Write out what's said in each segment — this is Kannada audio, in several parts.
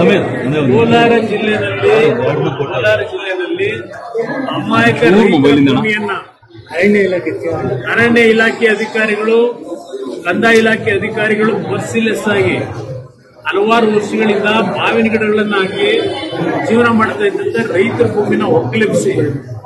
ಕೋಲಾರ ಜಿಲ್ಲೆಯಲ್ಲಿ ಕೋಲಾರ ಜಿಲ್ಲೆಯಲ್ಲಿ ಅಮಾಯಕ ಮೂರು ರೈತರ ಮೊಬೈಲಿಂದನಾ? ಭೂಮಿಯನ್ನ ಅರಣ್ಯ ಇಲಾಖೆ ಅಧಿಕಾರಿಗಳು ಕಂದಾಯ ಇಲಾಖೆ ಅಧಿಕಾರಿಗಳು ಮರ್ಸಿಲೆಸ್ ಆಗಿ ಹಲವಾರು ವರ್ಷಗಳಿಂದ ಮಾವಿನ ಗಿಡಗಳನ್ನ ಹಾಕಿ ಜೀವನ ಮಾಡ್ತಾ ಇದ್ದಂತೆ ರೈತರ ಭೂಮಿನ ಒಕ್ಕಲಿಪಿಸಿ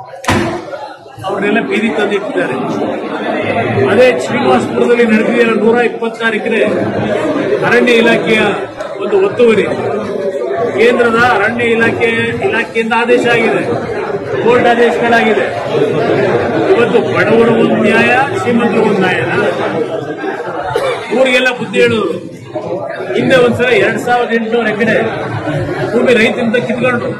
ಅವ್ರನ್ನೆಲ್ಲ ಬೀದಿ ತಂದಿಟ್ಟಿದ್ದಾರೆ ಅದೇ ಶ್ರೀನಿವಾಸಪುರದಲ್ಲಿ ನಡೆದಿದೆಯಲ್ಲ ನೂರ ಇಪ್ಪತ್ತಾರು ಎಕರೆ ಅರಣ್ಯ ಇಲಾಖೆಯ ಒಂದು ಒತ್ತುವರಿ ಕೇಂದ್ರದ ಅರಣ್ಯ ಇಲಾಖೆ ಇಲಾಖೆಯಿಂದ ಆದೇಶ ಆಗಿದೆ ಕೋರ್ಟ್ ಆದೇಶಗಳಾಗಿದೆ ಇವತ್ತು ಬಡವರು ಒಂದು ನ್ಯಾಯ ಶ್ರೀಮಂತರು ಒಂದು ನ್ಯಾಯನ ಊರಿಗೆಲ್ಲ ಬುದ್ಧಿ ಹೇಳೋರು ಹಿಂದೆ ಒಂದ್ಸಲ ಎರಡ್ ಸಾವಿರದ ಎಂಟುನೂರು ಎಕರೆ ಭೂಮಿ ರೈತರಿಂದ ಕಿತ್ಕೊಂಡ್ರು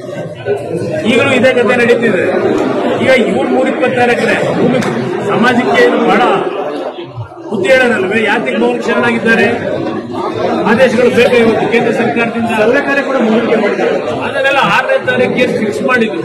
ಈಗಲೂ ಇದೇ ಕಥೆ ನಡೀತಿದೆ ಈಗ ಇವ್ರು ನೂರ ಇಪ್ಪತ್ತಾರು ಎಕರೆ ಭೂಮಿ ಸಮಾಜಕ್ಕೆ ಇದು ಬಹಳ ಬುದ್ಧಿ ಹೇಳೋರಲ್ವೇ ಯಾತಿಗೆ ಮೌನ ಶರಣಾಗಿದ್ದಾರೆ ಆದೇಶಗಳು ಬೇಕು ಇವತ್ತು ಕೇಂದ್ರ ಸರ್ಕಾರದಿಂದ ಸರ್ಕಾರ ಕೂಡ ಮುಂದೂಡಿಕೆ ಮಾಡಿದ್ದಾರೆ ಅದನ್ನೆಲ್ಲ ಆರನೇ ತಾರೀಕಿಗೆ ಫಿಕ್ಸ್ ಮಾಡಿದ್ರು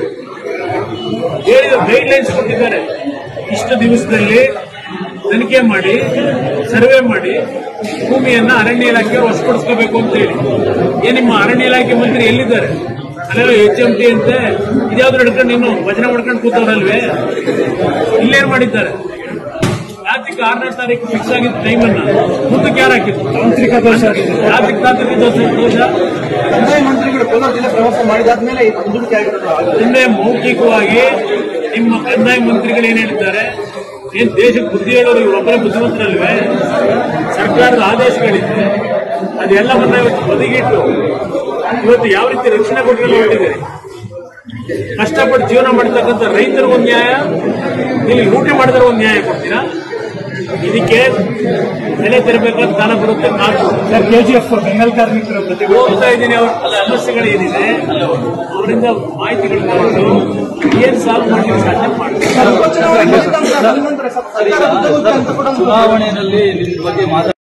ಹೇಳಿದ ಗೈಡ್ ಲೈನ್ಸ್ ಕೊಟ್ಟಿದ್ದಾರೆ ಇಷ್ಟು ದಿವಸದಲ್ಲಿ ತನಿಖೆ ಮಾಡಿ ಸರ್ವೆ ಮಾಡಿ ಭೂಮಿಯನ್ನ ಅರಣ್ಯ ಇಲಾಖೆ ವಶಪಡಿಸ್ಕೋಬೇಕು ಅಂತ ಹೇಳಿ ಏನ್ ನಿಮ್ಮ ಅರಣ್ಯ ಇಲಾಖೆ ಮಂತ್ರಿ ಎಲ್ಲಿದ್ದಾರೆ ಅಲ್ಲೆಲ್ಲ ಎಚ್ ಎಂ ಟಿ ಅಂತೆ ಇದ್ಯಾವ್ದು ಹಿಡ್ಕೊಂಡು ಇನ್ನು ಭಜನೆ ಮಾಡ್ಕೊಂಡು ಕೂತವ್ರಲ್ವೇ ಇಲ್ಲೇನ್ ಮಾಡಿದ್ದಾರೆ ಯಾತಿಗೆ ಆರನೇ ತಾರೀಕು ಫಿಕ್ಸ್ ಆಗಿದ್ದ ಟೈಮನ್ನ ಮುಂದಕ್ಕೆ ಯಾರು ಹಾಕಿದ್ರು ತಾಂತ್ರಿಕ ದೋಷ ಯಾತಿಗೆ ತಾಂತ್ರಿಕ ದೋಷ ದೋಷ ಕಂದಾಯ ಮಂತ್ರಿಗಳು ಕೋಲಾರ ಜಿಲ್ಲೆ ಪ್ರವಾಸ ಮಾಡಿದಾದ್ಮೇಲೆ ಇದು ಮುಂದೂಡಿಕೆ ಆಗಿರೋದು ನಿನ್ನೆ ಮೌಖಿಕವಾಗಿ ನಿಮ್ಮ ಕಂದಾಯ ಮಂತ್ರಿಗಳು ಏನ್ ಹೇಳಿದ್ದಾರೆ ಏನ್ ದೇಶಕ್ಕೆ ಬುದ್ಧಿ ಹೇಳೋರು ಇವರೊಬ್ಬರೇ ಬುದ್ಧಿವಂತರಲ್ವೇ ಸರ್ಕಾರದ ಆದೇಶಗಳಿದೆ ಅದೆಲ್ಲವನ್ನ ಇವತ್ತು ಬದಿಗಿಟ್ಟು ಇವತ್ತು ಯಾವ ರೀತಿ ರಕ್ಷಣೆ ಕೊಟ್ಟಿಲ್ಲ ಹೊರಟಿದ್ದೀರಿ ಕಷ್ಟಪಟ್ಟು ಜೀವನ ಮಾಡ್ತಕ್ಕಂಥ ರೈತರ ಒಂದು ನ್ಯಾಯ ಇಲ್ಲಿ ಲೂಟಿ ಮಾಡಿದ್ರೆ ಒಂದು ನ್ಯಾಯ ಕೊಡ್ತೀರಾ ಇದಕ್ಕೆ ಬೆಲೆ ತೆರಬೇಕಾದ ಕಾಲ ಬರುತ್ತೆ ಕಾದು ಕೆಜಿಎಫ್ ಬೆಂಗಲ್ ಕಾರ್ಮಿಕರ ಹೋಗ್ತಾ ಇದ್ದೀನಿ ಅವ್ರ ಸಮಸ್ಯೆಗಳು ಏನಿದೆ ಅವರಿಂದ ಮಾಹಿತಿಗಳು ತಗೊಂಡು ಏನ್ ಸಾಲ್ವ್ ಮಾಡ್ಲಿಕ್ಕೆ ಸಾಧ್ಯ ಮಾಡ್ತಾರೆ ಚುನಾವಣೆಯಲ್ಲಿ ನಿಮ್ ಬಗ್ಗೆ ಮಾತಾಡ